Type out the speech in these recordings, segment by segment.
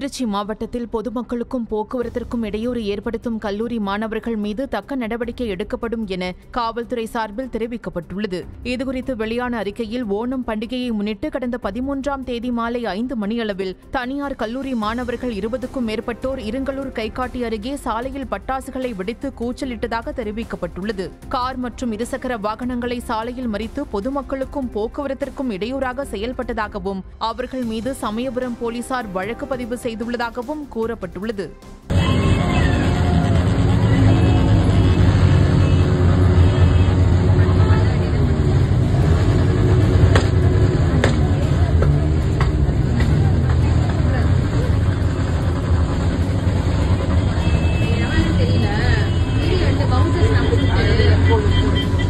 திருச்சி மாவட்டத்தில் பொதுமக்களுக்கும் போக்குவரத்திற்கும் இடையூறு ஏற்படுத்தும் கல்லூரி மாணவர்கள் மீது தக்க நடவடிக்கை எடுக்கப்படும் என காவல்துறை சார்பில் தெரிவிக்கப்பட்டுள்ளது இதுகுறித்து வெளியான அறிக்கையில் ஓணம் பண்டிகையை முன்னிட்டு கடந்த பதிமூன்றாம் தேதி மாலை ஐந்து மணியளவில் தனியார் கல்லூரி மாணவர்கள் இருபதுக்கும் மேற்பட்டோர் இருங்கலூர் கைகாட்டி அருகே சாலையில் பட்டாசுகளை வெடித்து கூச்சலிட்டதாக தெரிவிக்கப்பட்டுள்ளது கார் மற்றும் இருசக்கர வாகனங்களை சாலையில் மறித்து பொதுமக்களுக்கும் போக்குவரத்திற்கும் இடையூறாக செயல்பட்டதாகவும் அவர்கள் மீது சமயபுரம் போலீசார் வழக்கு பதிவு செய்துள்ளதாகவும் கூறப்பட்டுள்ளது எவன்னு தெரியல மீறி ரெண்டு பவுன்சர்ஸ் நான் கூப்பிட்டு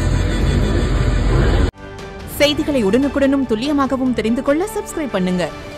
செய்திகளை உடனுக்குடனும் துல்லியமாகவும் தெரிந்து கொள்ள சப்ஸ்கிரைப் பண்ணுங்க